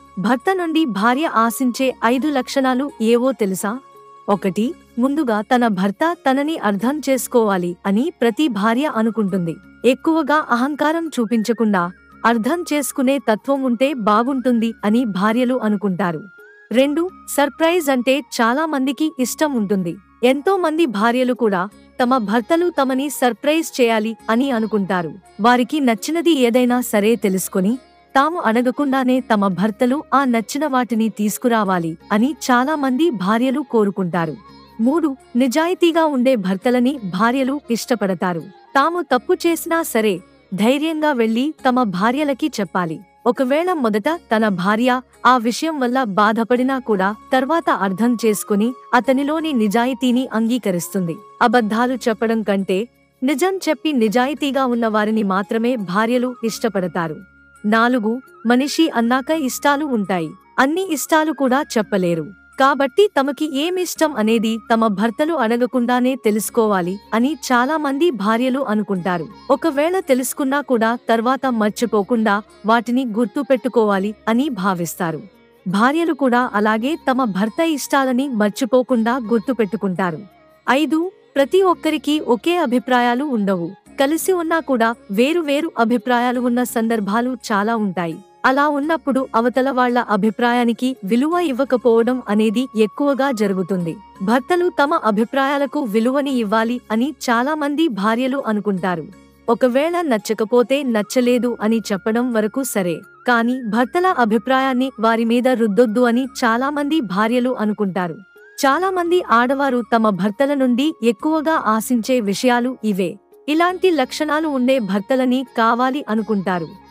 భర్త నుండి భార్య ఆశించే ఐదు లక్షణాలు ఏవో తెలుసా ఒకటి ముందుగా తన భర్త తనని అర్థం చేసుకోవాలి అని ప్రతి భార్య అనుకుంటుంది ఎక్కువగా అహంకారం చూపించకుండా అర్థం చేసుకునే తత్వం ఉంటే బాగుంటుంది అని భార్యలు అనుకుంటారు రెండు సర్ప్రైజ్ అంటే చాలా మందికి ఇష్టం ఉంటుంది ఎంతో మంది భార్యలు కూడా తమ భర్తలు తమని సర్ప్రైజ్ చేయాలి అని అనుకుంటారు వారికి నచ్చినది ఏదైనా సరే తెలుసుకొని తాము అడగకుండానే తమ భర్తలు ఆ నచ్చిన వాటిని తీసుకురావాలి అని చాలా మంది భార్యలు కోరుకుంటారు మూడు నిజాయితీగా ఉండే భర్తలని భార్యలు ఇష్టపడతారు తాము తప్పు చేసినా సరే ధైర్యంగా వెళ్లి తమ భార్యలకి చెప్పాలి ఒకవేళ మొదట తన భార్య ఆ విషయం వల్ల బాధపడినా కూడా తర్వాత అర్థం చేసుకుని అతనిలోని నిజాయితీని అంగీకరిస్తుంది అబద్ధాలు చెప్పడం కంటే నిజం చెప్పి నిజాయితీగా ఉన్న వారిని మాత్రమే భార్యలు ఇష్టపడతారు నాలుగు మనిషి అన్నాక ఇష్టాలు ఉంటాయి అన్ని ఇష్టాలు కూడా చెప్పలేరు కాబట్టి తమకి ఏమిష్టం అనేది తమ భర్తలు అడగకుండానే తెలుసుకోవాలి అని చాలా మంది భార్యలు అనుకుంటారు ఒకవేళ తెలుసుకున్నా కూడా తర్వాత మర్చిపోకుండా వాటిని గుర్తు పెట్టుకోవాలి అని భావిస్తారు భార్యలు కూడా అలాగే తమ భర్త ఇష్టాలని మర్చిపోకుండా గుర్తు పెట్టుకుంటారు ఐదు ప్రతి ఒక్కరికి ఒకే అభిప్రాయాలు ఉండవు కలిసి ఉన్నా కూడా వేరు వేరు అభిప్రాయాలు ఉన్న సందర్భాలు చాలా ఉంటాయి అలా ఉన్నప్పుడు అవతల వాళ్ళ అభిప్రాయానికి విలువ ఇవ్వకపోవడం అనేది ఎక్కువగా జరుగుతుంది భర్తలు తమ అభిప్రాయాలకు విలువని ఇవ్వాలి అని చాలా మంది భార్యలు అనుకుంటారు ఒకవేళ నచ్చకపోతే నచ్చలేదు అని చెప్పడం వరకు సరే కానీ భర్తల అభిప్రాయాన్ని వారి మీద రుద్దొద్దు అని చాలా మంది భార్యలు అనుకుంటారు చాలా మంది ఆడవారు తమ భర్తల నుండి ఎక్కువగా ఆశించే విషయాలు ఇవే ఇలాంటి లక్షణాలు ఉండే భర్తలని కావాలి అనుకుంటారు